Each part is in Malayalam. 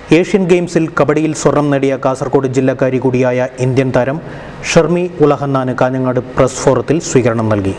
ഏഷ്യൻ ഗെയിംസിൽ കബഡിയിൽ സ്വർണം നേടിയ കാസർഗോഡ് ജില്ലക്കാരി കൂടിയായ ഇന്ത്യൻ താരം ഷർമി ഉലഹന്നാന് കാഞ്ഞങ്ങാട് പ്രസ് ഫോറത്തിൽ സ്വീകരണം നൽകി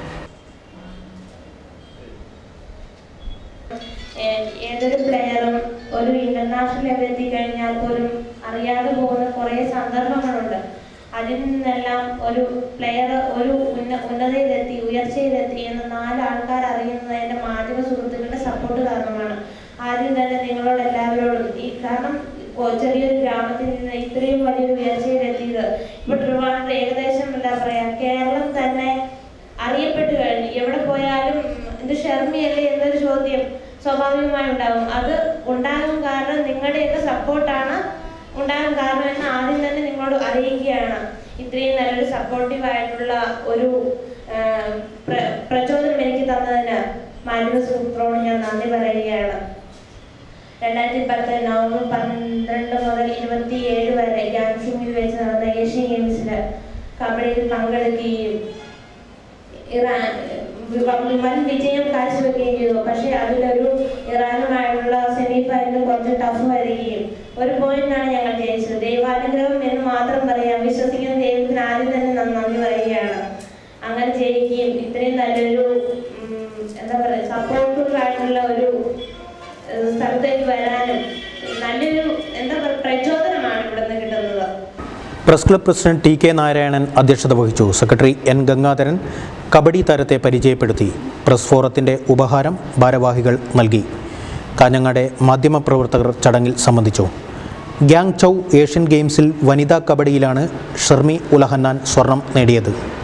ഏ- ഏതൊരു പ്ലെയറും ഒരു ഇന്റർനാഷണൽ ലെവലിൽ എത്തിക്കഴിഞ്ഞാൽ പോലും അറിയാതെ പോകുന്ന കുറേ സന്ദർഭങ്ങളുണ്ട് അതിൽ നിന്നെല്ലാം ഒരു പ്ലെയർ ഒരു ഉന്ന ഉന്നതയിലെത്തി ഉയർച്ചയിലെത്തി എന്ന് നാല് ആൾക്കാർ അറിയുന്നത് എൻ്റെ മാധ്യമ സുഹൃത്തുക്കളുടെ സപ്പോർട്ട് കാരണമാണ് ആദ്യം തന്നെ നിങ്ങളോട് എല്ലാവരോടും ഈ കാരണം കൊ- ചെറിയൊരു ഗ്രാമത്തിൽ നിന്ന് ഇത്രയും വലിയൊരു ഉയർച്ചയിലെത്തിയത് ഇപ്പൊ ട്രിവാൻഡ്രം ഏകദേശം എന്താ പറയാ കേരളം തന്നെ അറിയപ്പെട്ടു കഴിഞ്ഞു എവിടെ പോയാലും ഇത് ഷർമിയല്ലേ എന്നൊരു ചോദ്യം സ്വാഭാവികമായി ഉണ്ടാകും അത് ഉണ്ടാകാൻ കാരണം നിങ്ങളുടെയൊക്കെ സപ്പോർട്ടാണ് ഉണ്ടാകാൻ കാരണം എന്ന് ആദ്യം തന്നെ നിങ്ങളോട് അറിയിക്കുകയാണ് ഇത്രയും നല്ലൊരു സപ്പോർട്ടീവ് ആയിട്ടുള്ള ഒരു ആ, പ്ര- പ്രചോദനം എനിക്ക് തന്നതിന് മാധ്യമ സുഹൃത്തിനോട് ഞാൻ നന്ദി പറയുകയാണ് രണ്ടായിരത്തി പത്ത് നവംബർ പന്ത്രണ്ട് മുതൽ ഇരുപത്തിയേഴ് വരെ ഗാൻഷുമിൽ വെച്ച് നടന്ന ഏഷ്യൻ ഗെയിംസിൽ കബഡിയിൽ പങ്കെടുക്കുകയും ഇറാൻ വ- വൻ വിജയം കാഴ്ചവെക്കുകയും ചെയ്തു പക്ഷേ അതിലൊരു ഇറാനുമായുള്ള സെമി ഫൈനൽ കുറച്ച് ടഫ് വരികയും ഒരു പോയിന്റാണ് ഞങ്ങൾ ജയിച്ചത് ദൈവാനുഗ്രഹം എന്ന് മാത്രം പറയാം വിശ്വസിക്കുന്ന ദൈവത്തിന് ആദ്യം തന്നെ ന- നന്ദി പറയുകയാണ് അങ്ങനെ ജയിക്കുകയും ഇത്രയും നല്ലൊരു ഉം, എന്താ പറയുക സപ്പോർട്ടീവ് ആയിട്ടുള്ള ഒരു ഏഹ്, സ്ഥലത്തേക്ക് വരാനും നല്ലൊരു എന്താ പറയുക പ്രചോദനമാണ് ഇവിടെ നിന്ന് കിട്ടുന്നത് press club president T K Narayanan അധ്യക്ഷത വഹിച്ചു സെക്രട്ടറി എൻ ഗംഗാധരൻ കബഡി താരത്തെ പരിചയപ്പെടുത്തി പ്രസ് ഫോറത്തിൻ്റെ ഉപഹാരം ഭാരവാഹികൾ നൽകി കാഞ്ഞങ്ങാടെ മാധ്യമപ്രവർത്തകർ ചടങ്ങിൽ സംബന്ധിച്ചു ഗ്യാങ് ചൗ ഏഷ്യൻ ഗെയിംസിൽ വനിതാ കബഡിയിലാണ് ഷർമി ഉലഹന്നാൻ സ്വർണം നേടിയത്